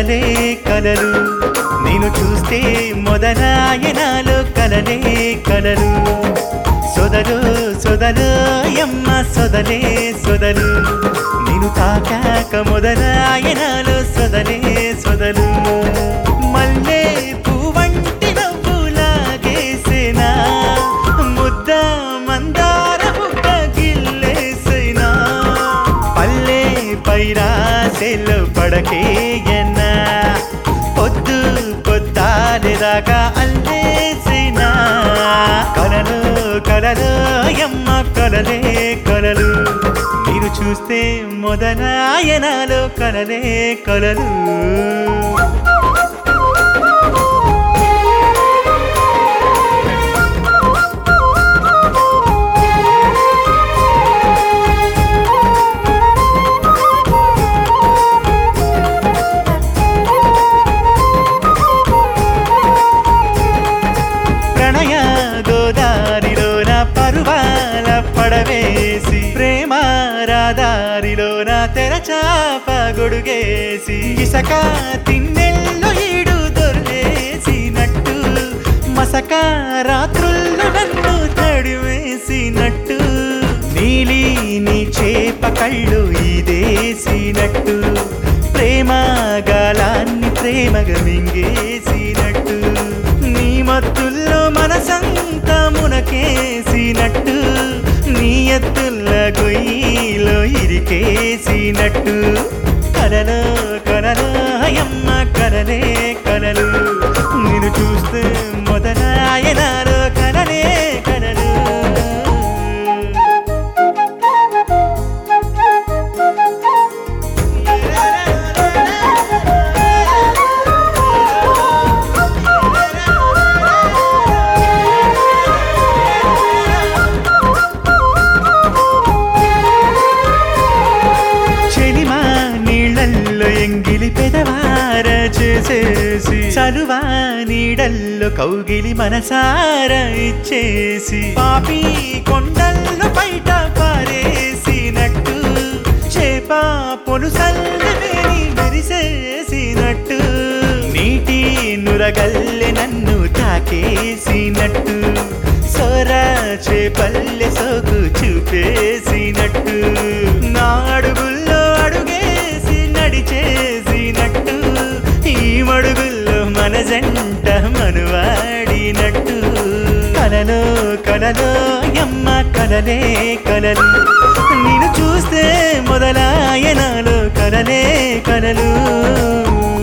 కలలే కలలు నేను చూస్తే మొదలాయనాలో కలలే కలలు సొదలు సొదలు యమ్మ సొదలే సొదలు నేను తాకాక మొదలాయనాలో సొదలే సొదలు మల్లె పువ్వంటి నవ్వులాగేసేనా ముద్ద మందార బుగ్గ గిల్లేసేనా పల్లె పైరాసెలు పడకేయన్నా పొద్దు పొద్దాలేదాకా అల్లేసినా కలలు కలలు యమ్మ కలలే కలలు మీరు చూస్తే మొదలాయనాలో కలలే కలలు ప్రణయ గోదారిలోన పరువాల పడవేసి ప్రేమ రాదారిలోన తెరచాప గొడుగేసి ఇసక తిన్నెల్లో ఈడు దొర్లేసినట్టు మసక రాత్రుల్లో నన్ను తడివేసినట్టు నీలి నీ చేప కళ్ళు ఇదేసినట్టు ప్రేమ గాలాన్ని ప్రేమగా మింగేసినట్టు నీ మత్తుల్లో మనసంతా మునకేసినట్టు నీ ఎత్తుల్ల గొయ్యిలో ఇరికేసినట్టు కలలో కలలో అయ్యమ్మ కలలే కలలు నేను చూస్తే మొదలాయనాలో కలలే కలలు చెలిమా నీళ్ళల్లో ఎంగిలి పెదవార చేసేసి చలువా నీడల్లో కౌగిలి మనసార ఇచ్చేసి పాపి కొండల్లో బయట పారేసినట్టు చేప పొలుసల్లి వేరి మెరిసేసినట్టు నీటి నురగల్లె నన్ను తాకేసినట్టు సోరా చేపల్లె సోకు చూపేసినట్టు నా అడుగుల్లో అడుగేసి నడిచేసినట్టు ఈ మడుగుల్లో మన జంట మనువాడినట్టు కలలో కలలో యమ్మ కలలే కలలు నేను చూస్తే మొదలాయనాలో కలలే కలలు